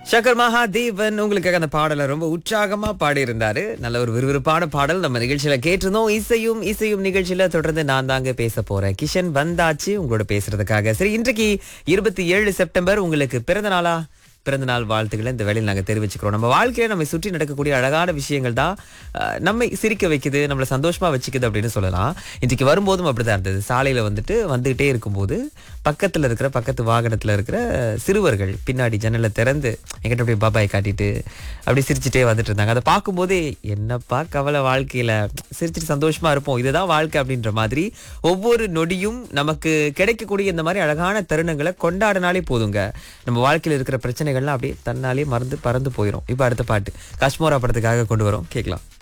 சங்கர் மகாதேவன் உங்களுக்காக அந்த பாடலை ரொம்ப உற்சாகமா பாடியிருந்தாரு நல்ல ஒரு விறுவிறுப்பான பாடல் நம்ம நிகழ்ச்சியில கேட்டிருந்தோம் இசையும் இசையும் நிகழ்ச்சியில தொடர்ந்து நான் தாங்க பேச போறேன் கிஷன் வந்தாச்சு உங்களோட பேசுறதுக்காக சரி இன்றைக்கு இருபத்தி ஏழு செப்டம்பர் உங்களுக்கு பிறந்த நாளா பிறந்த நாள் வாழ்த்துக்களை இந்த வேலையில் நாங்கள் தெரிவிச்சுக்கிறோம் நம்ம வாழ்க்கையில நம்மை சுற்றி நடக்கக்கூடிய அழகான விஷயங்கள் தான் அஹ், நம்மை சிரிக்க வைக்குது நம்மளை சந்தோஷமா வச்சுக்குது அப்படின்னு சொல்லலாம் இன்றைக்கு வரும்போதும் அப்படிதான் இருந்தது சாலையில வந்துட்டு வந்துகிட்டே இருக்கும்போது பக்கத்துல இருக்கிற பக்கத்து வாகனத்துல இருக்கிற சிறுவர்கள் பின்னாடி ஜன்னலை திறந்து எங்கிட்ட அப்படியே பாபாய் காட்டிட்டு அப்படியே சிரிச்சுட்டே வந்துட்டு இருந்தாங்க அதை பார்க்கும்போதே என்னப்பா கவலை வாழ்க்கையில சிரிச்சிட்டு சந்தோஷமா இருப்போம் இதுதான் வாழ்க்கை அப்படின்ற மாதிரி ஒவ்வொரு நொடியும் நமக்கு கிடைக்கக்கூடிய இந்த மாதிரி அழகான தருணங்களை கொண்டாடினாலே போதுங்க நம்ம வாழ்க்கையில இருக்கிற பிரச்சனைகள்லாம் அப்படியே தன்னாலே மறந்து பறந்து போயிடும் இப்போ அடுத்த பாட்டு காஷ்மோரா படத்துக்காக கொண்டு வரோம் கேட்கலாம்